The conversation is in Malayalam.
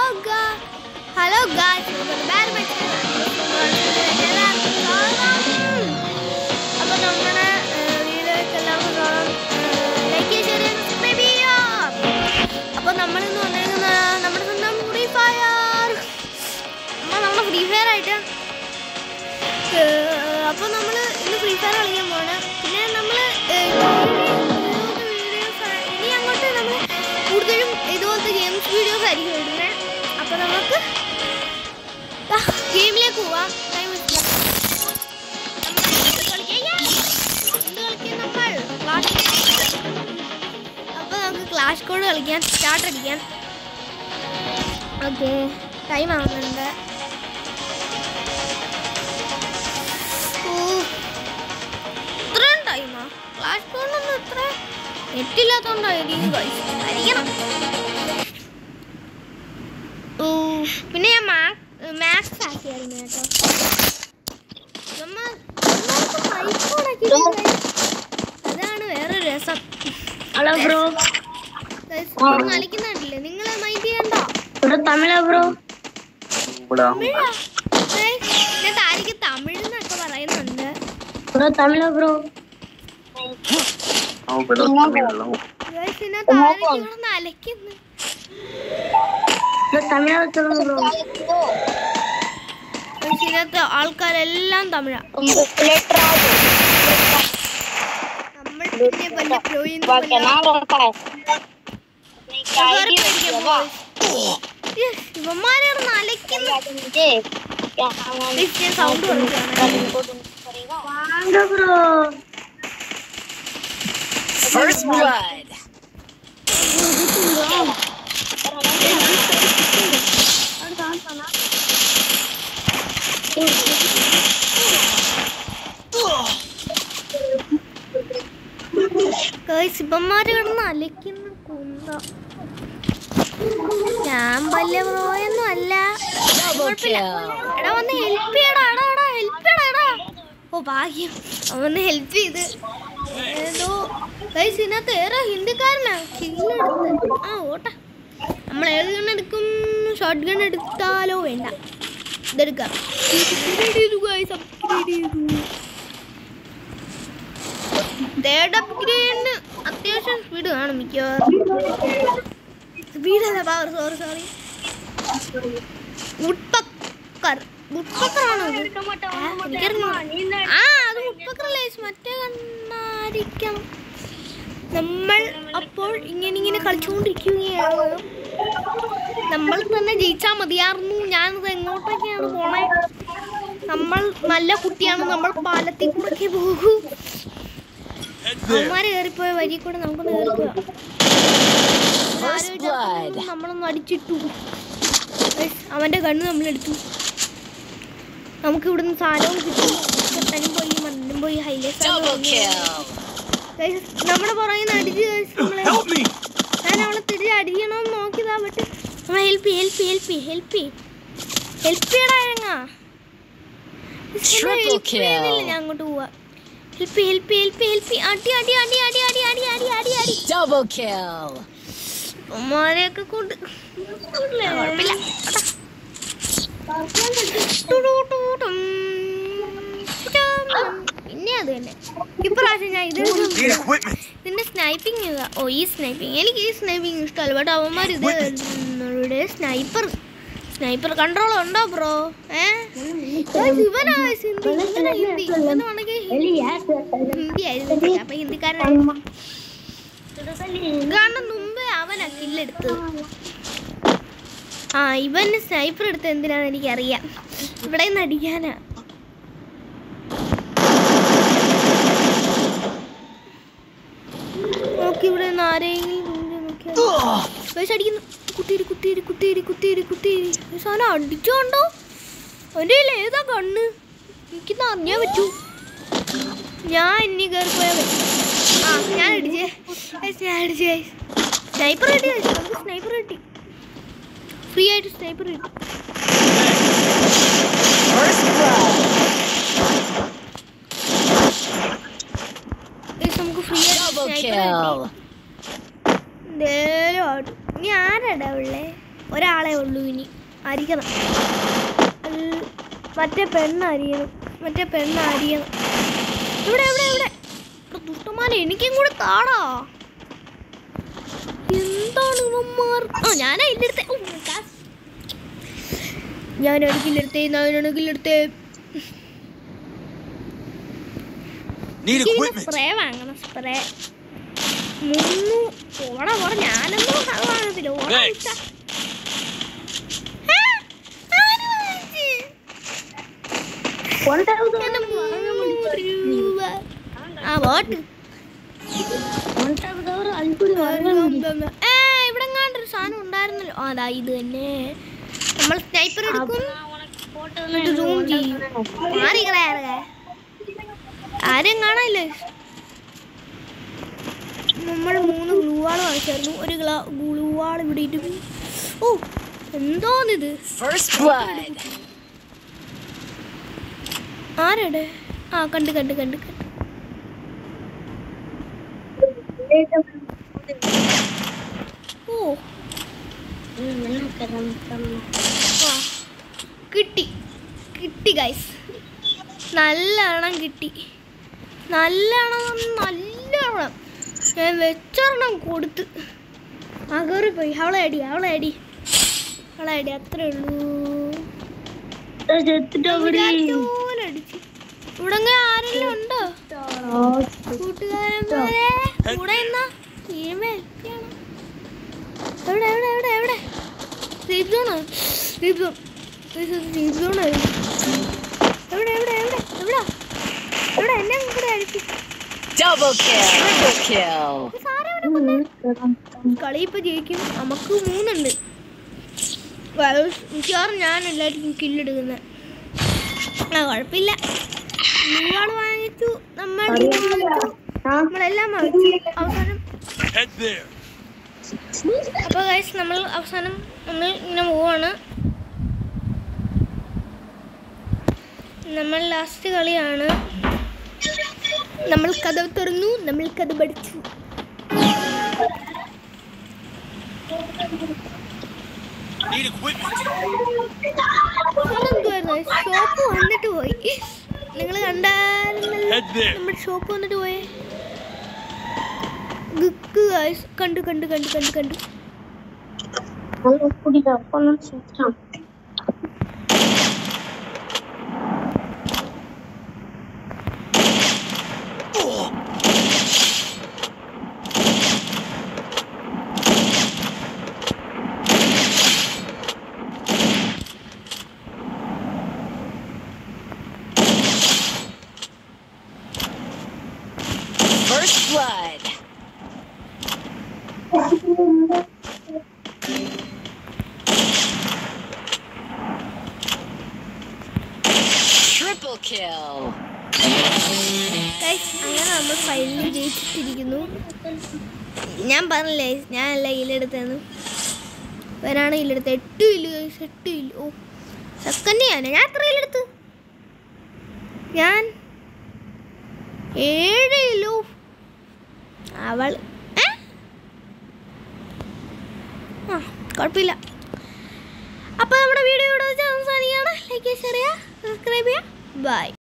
ഹലോ ഗായ്സ് അപ്പൊ നമ്മുടെ വീഡിയോയ്ക്ക് എല്ലാവർക്കും കാണാം ലൈക്ക് ചെയ്ത് സബ്സ്ക്രൈബ് ചെയ്യാം അപ്പൊ നമ്മളിന്ന് വന്നേക്കുന്ന നമ്മുടെ സ്വന്തം ഫ്രീ ഫയർ നമ്മൾ നമ്മുടെ ഫ്രീ ഫയർ ആയിട്ട് അപ്പോൾ നമ്മൾ ഇന്ന് ഫ്രീ ഫയർ കളിക്കാൻ പോവാണ് പിന്നെ നമ്മൾ ഇനി അങ്ങോട്ട് നമ്മൾ കൂടുതലും ഇതുപോലത്തെ ഗെയിംസ് വീഡിയോസ് ആയിരിക്കും ഇടുന്നത് അപ്പോൾ നമുക്ക് ഗെയിമിലേക്ക് പോവാം ടൈം അപ്പോൾ നമുക്ക് ക്ലാഷ് കോഡ് കളിക്കാൻ സ്റ്റാർട്ട് അടിക്കാൻ ഓക്കെ ടൈം ആവുന്നുണ്ട് ഓ, ഇത്രയും ടൈമാ ക്ലാസ് കോഡൊന്നും ഇത്ര നെറ്റില്ലാത്തോണ്ടായിരിക്കും guys. അരിയണം ഓ പിന്നെ ഞാൻ മാത്സ് ആക്കിയായിരുന്നു കേട്ടോ നമ്മ നമ്മൾക്ക് iPhone ആക്കിയിട്ടുണ്ട് guys. അതാണ് വേറൊരു രസം ഹലോ ബ്രോ Guys, ഇവിടെ കളിക്കുന്നുണ്ടല്ലേ നിങ്ങൾ മൈൻഡ് ചെയ്യണ്ട ഇവിടെ തമിഴാ ബ്രോ തമിഴാ Guys, ഞാൻ താരിക്ക് തമിഴ് എന്നൊക്കെ പറയുന്നുണ്ട് ഇവിടെ തമിഴാ ബ്രോ Guys, പിന്നെ താരക്ക് ഇവിടെ അലക്കുന്നു ഇവിടെ തമിഴാ சொல்லுங்க ബ്രോ Guys, ഇതിനകത്ത് ആൾക്കാരെല്ലാം തമിഴാ നമ്മൾ പിന്നെ വലിയ pro ഒന്നും അല്ല. Yes, ഇവന്മാരെ ഇവിടെ അലക്കുന്നു Guys, ഞാൻ സൗണ്ട് കുറച്ചാണ് വാங்க ബ്രോ First blood. Guys, ഇവന്മാര് കിടന്ന് അലക്കുന്നു കുന്ത ഞാൻ വലിയ പ്രോയൊന്നും അല്ല Double kill. എടാ വന്ന് ഹെൽപ്പ് ചെയ്യടാ എടാ എടാ ഹെൽപ്പ് ചെയ്യടാ എടാ ഓ ഭാഗ്യം അവന്ന് ഹെൽപ്പ് ചെയ്ത് ഏതോ ഗൈസ് ഇതിനകത്ത് ഏറെ ഹിന്ദിക്കാരനാ കില്ലെടുത്ത് ആ ഓട്ടെ നമ്മൾ ഏത് ഗൺ എടുക്കും ഷോർട്ട് ഗൺ എടുത്താലോ വേണ്ട ഇതെടുക്കാം Upgrade ചെയ്തു guys, upgrade ചെയ്തു. തേർഡ് അപ്ഗ്രേഡിന് അത്യാവശ്യം സ്പീഡ് കാണും മിക്കവാറും സ്പീഡല്ല power sorry sorry woodpecker woodpecker ആണോ ഇത്? ആ, എനിക്കറിഞ്ഞൂടാ. ആ അത് വുഡ്പക്കർ ലൈസ് മറ്റേ കണ്ണായിരിക്കണം നമ്മൾ അപ്പോൾ ഇങ്ങനെ ഇങ്ങനെ കളിച്ചുകൊണ്ടിരിക്കുകയാണ് നമ്മൾ തന്നെ ജയിച്ചാൽ മതിയായിരുന്നു ഞാനത് എങ്ങോട്ടൊക്കെയാണ് പോണേ നമ്മൾ നല്ല കുട്ടിയാണ് നമ്മൾ പാലത്തിൽ കൂടെ പോകൂ അവന്മാര് കയറിപ്പോയ വരി കൂടെ നമുക്ക് കയറിപ്പോവാം First blood. നമ്മളൊന്ന് അടിച്ചിട്ടു Guys, അവന്റെ കണ്ണ് നമ്മളെടുത്തു നമുക്ക് ഇവിടുന്ന് സാധനവും കിട്ടി ചെത്തനും പോയി മണ്ണും പോയി ഹൈലൈറ്റ് Double kill. നമ്മുടെ പുറകിൽ നിന്ന് അടിച്ച് guys നമ്മളെ ഞാൻ അവളെ തിരിച്ച് അടിക്കണമെന്ന് നോക്കിയതാ ബട്ട് നമ്മളെ help help help help help ചെയ്യടാ ഇറങ്ങാ Triple kill. ഞാൻ അങ്ങോട്ട് പോവാ ഹെൽപ്പ് ഹെൽപ്പ് ഹെൽപ്പ് ഹെൽപ്പ് അടി അടി അടി അടി അടി അടി അടി അടി അടി Double kill. ഉമ്മാരെയൊക്കെ കൊണ്ട് കുഴപ്പമില്ല അതാ. ടുടുടുടും. പിന്നെ അത് തന്നെ ഇപ്രാവശ്യം ഞാൻ ഇത് ഇതിന്റെ സ്നൈപ്പിംഗ് ഇതാ ഓ ഈ സ്നൈപ്പിംഗ് എനിക്ക് ഈ സ്നൈപ്പിംഗ് ഇഷ്ടമല്ല ബട്ട് അവന്മാർ ഇത് ഇവിടെ സ്നൈപ്പർ സ്നൈപ്പർ കൺട്രോൾ ഉണ്ടോ ബ്രോ ഏ ഇവനാ ഹിന്ദി ഇവനാ ഹിന്ദി ഇവനാണെങ്കിൽ ഹിന്ദി ആയിരുന്നു അപ്പൊ ഹിന്ദിക്കാരനായിരുന്നു കാരണം മുമ്പേ അവനാ കില്ലെടുത്തത് ആ ഇവന് സ്നൈപ്പർ എടുത്ത് എന്തിനാന്ന് എനിക്കറിയാം ഇവിടെ നിന്ന് അടിക്കാനാ നോക്കി ഇവിടെ നിന്ന് ആരെങ്കിലും മുന്നിൽ നോക്കിയാ പൈസ അടിക്കുന്നു കുത്തിരി കുത്തിരി കുത്തിരി കുത്തിരി കുത്തിരി ഈ സാധനം അടിച്ചോണ്ടോ അവൻ്റെ കയ്യിൽ ഏതാ കണ്ണ് എനിക്കിന്ന് അറിഞ്ഞാൻ പറ്റൂ ഞാൻ ഇനി കയറി പോയാൽ പറ്റും ആ ഞാൻ അടിച്ചേ Guys, ഞാൻ അടിച്ചേ സ്നൈപ്പർ കിട്ടി guys. നമുക്ക് സ്നൈപ്പർ കിട്ടി ഫ്രീ ആയിട്ട് സ്നൈപ്പർ കിട്ടി First blood. Guys, നമുക്ക് ഫ്രീ ആയിട്ട് Double സ്നൈപ്പർ kill. കിട്ടി എന്തേലും ആവട്ടെ ഇനി ആരാടാ ഉള്ളേ ഒരാളെ ഉള്ളൂ ഇനി അരിക്കണം ഉം, മറ്റേ പെണ്ണ് അരിയണം മറ്റേ പെണ്ണ് അരിയണം ഇവിടെ ഇവിടെ ഇവിടെ ഇവിടെ ദുഷ്ടന്മാരെ എനിക്കും കൂടെ താടാ എന്താണ് ഇവന്മാർ ആ ഞാനാ ഇല്ലെടുത്തേ ഓ, കാസ്. ഞാനാണ് കില്ലെടുത്തേ ഞാനാണ് കില്ലെടുത്തേ Need equipment. സ്പ്രേ വാങ്ങണം സ്പ്രേ മൂന്ന് ഓട ഓട ഞാനൊന്നും അത് വാങ്ങത്തില്ല ഓട Thanks. വിട്ടാ. ആ, ആര് വാങ്ങിച്ച്? One thousand. എന്റെ മുന്നൂറ് രൂപ. ആ ബോട്ട് One thousand അൽക്കുടി വാങ്ങാൻ ഏ ഇവിടെ ഒരു സാധനം ഉണ്ടായിരുന്നല്ലോ ആ അതാ ഇത് തന്നെ നമ്മൾ സ്നൈപ്പർ എടുക്കും എന്നിട്ട് zoom ചെയ്യും മാറി കളയാറ് ആരും കാണാനില്ലേ നമ്മൾ മൂന്ന് ഗ്ലൂവാൾ വാങ്ങിച്ചായിരുന്നു ഒരു ഗ്ലാ ഗ്ലൂവാൾ ഇവിടെ ഇട്ട് ഓ എന്തോന്നിത് First blood. ആരുടെ ആ കണ്ട് കണ്ട് കണ്ട് കണ്ട് ഓ ആ കിട്ടി കിട്ടി ഗൈസ് നല്ലെണ്ണം കിട്ടി നല്ലെണ്ണം നല്ലെണ്ണം ഞാൻ വെച്ചെണ്ണം കൊടുത്ത് അകറി പോയി അവളെ അടി അവളെ അടി അവളെ അടി അത്രേ ഉള്ളൂ വിചാരിച്ച പോലെ അടിച്ച് ഇവിടെ ആരെങ്കിലും ഉണ്ടോ കൂട്ടുകാരന്മാരെ കൂടെ എന്നാ തീരുമേ എവിടെ എവിടെ എവിടെ എവിടെ സേഫ് സോണോ സേഫ് സോൺ സേഫ് സോൺ എവിടെ എവിടെ എവിടെ എവിടെ എവിടെ എന്നെ കൂടെ അടിച്ചു Double kill. Triple kill. സാറേ കളി ഇപ്പൊ ജയിക്കും നമുക്ക് മൂന്നുണ്ട് Guys, മിക്കവാറും ഞാൻ എല്ലാവർക്കും കില്ലെടുക്കുന്നത് ആ കുഴപ്പമില്ല നിങ്ങൾ വാങ്ങിച്ചു നമ്മൾ വാങ്ങിച്ചു നമ്മളെല്ലാം വാങ്ങിച്ചു അവസാനം Head there. അപ്പോൾ ഗൈസ് നമ്മൾ അവസാനം ഒന്ന് ഇങ്ങനെ പോവാണ് നമ്മൾ ലാസ്റ്റ് കളിയാണ് നമ്മൾ കഥ തുറന്നു നമ്മൾ കഥ പഠിച്ചു Need equipment. അതെന്തുവായിരുന്നു ഷോപ്പ് വന്നിട്ട് പോയി നിങ്ങൾ കണ്ടായിരുന്നല്ലോ Head there. നമ്മുടെ ഷോപ്പ് വന്നിട്ട് പോയേ ഗുക്ക് ഗൈസ് കണ്ടു കണ്ടു കണ്ടു കണ്ടു കണ്ടു കുടിക്കാം ഒന്നും ശേഷം First blood. Triple kill. Guys അങ്ങനെ നമ്മൾ ഫൈനലി ജയിച്ചിട്ടിരിക്കുന്നു ഞാൻ പറഞ്ഞില്ലേ ഞാനല്ല ഇല്ലെടുത്തതെന്ന് ഇവരാണ് ഇല്ലെടുത്ത് എട്ട് ഇല്ല ഗൈസ് എട്ട് ഇല്ല ഓ സെക്കൻഡ് ഞാൻ ഞാൻ എത്ര ഇല്ലെടുത്ത് ഞാൻ ഏഴ് ഇല്ലോ അവൾ ഏ? ആ കുഴപ്പമില്ല അപ്പോൾ നമ്മുടെ വീഡിയോ ഇവിടെ വെച്ച് അവസാനിക്കുകയാണ് ലൈക്ക് ചെയ്യുക ഷെയർ ചെയ്യുക സബ്സ്ക്രൈബ് ചെയ്യുക ബൈ